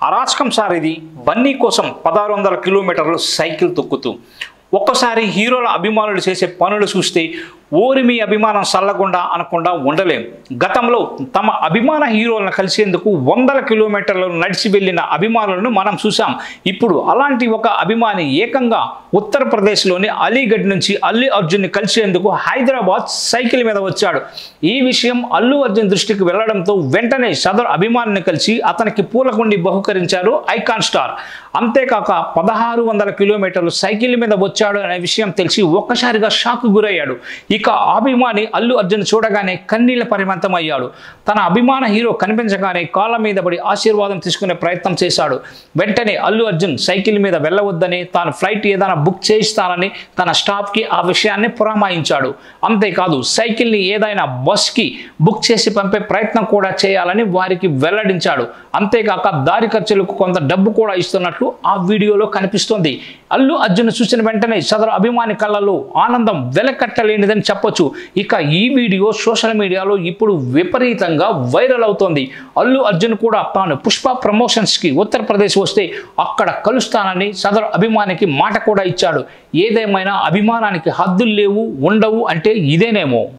అరాచకం సార్ ఇది బన్నీ కోసం పదహారు వందల కిలోమీటర్లు సైకిల్ తొక్కుతూ ఒక్కసారి హీరోల అభిమానులు చేసే పనులు చూస్తే ఓరి మీ అభిమానం సల్లకుండా అనకుండా ఉండలేం గతంలో తమ అభిమాన హీరోలను కలిసేందుకు వందల కిలోమీటర్లు నడిచి వెళ్ళిన అభిమానులను మనం చూసాం ఇప్పుడు అలాంటి ఒక అభిమాని ఏకంగా ఉత్తరప్రదేశ్లోని అలీగఢ్ నుంచి అల్లు అర్జున్ని కలిసేందుకు హైదరాబాద్ సైకిల్ మీద వచ్చాడు ఈ విషయం అల్లు అర్జున్ దృష్టికి వెళ్లడంతో వెంటనే సదరు అభిమానిని కలిసి అతనికి పూలకుండి బహుకరించారు ఐకాన్ స్టార్ అంతేకాక పదహారు వందల కిలోమీటర్లు సైకిల్ మీద వచ్చాడు అనే విషయం తెలిసి ఒక్కసారిగా షాక్ గురయ్యాడు ఇక అభిమాని అల్లు అర్జున్ చూడగానే కన్నీళ్ల పరిమంతం అయ్యాడు తన అభిమాన హీరో కనిపించగానే కాళ్ళ మీద పడి ఆశీర్వాదం తీసుకునే ప్రయత్నం చేశాడు వెంటనే అల్లు అర్జున్ సైకిల్ మీద వెళ్ళవద్దని తాను ఫ్లైట్ ఏదైనా బుక్ చేయిస్తానని తన స్టాఫ్కి ఆ విషయాన్ని పురమాయించాడు అంతేకాదు సైకిల్ని ఏదైనా బస్కి బుక్ చేసి పంపే ప్రయత్నం కూడా చేయాలని వారికి వెల్లడించాడు అంతేకాక దారి ఖర్చులకు కొంత డబ్బు కూడా ఇస్తున్నట్లు ఆ వీడియోలో కనిపిస్తోంది అల్లు అర్జున్ చూసిన వెంటనే సదరు అభిమాని కళ్ళలో ఆనందం వెలకట్టలేనిదని చెప్పొచ్చు ఇక ఈ వీడియో సోషల్ మీడియాలో ఇప్పుడు విపరీతంగా వైరల్ అవుతోంది అల్లు అర్జున్ కూడా తాను పుష్ప ప్రమోషన్స్కి ఉత్తరప్రదేశ్ వస్తే అక్కడ కలుస్తానని సదరు అభిమానికి మాట కూడా ఇచ్చాడు ఏదేమైనా అభిమానానికి హద్దులు లేవు ఉండవు అంటే ఇదేనేమో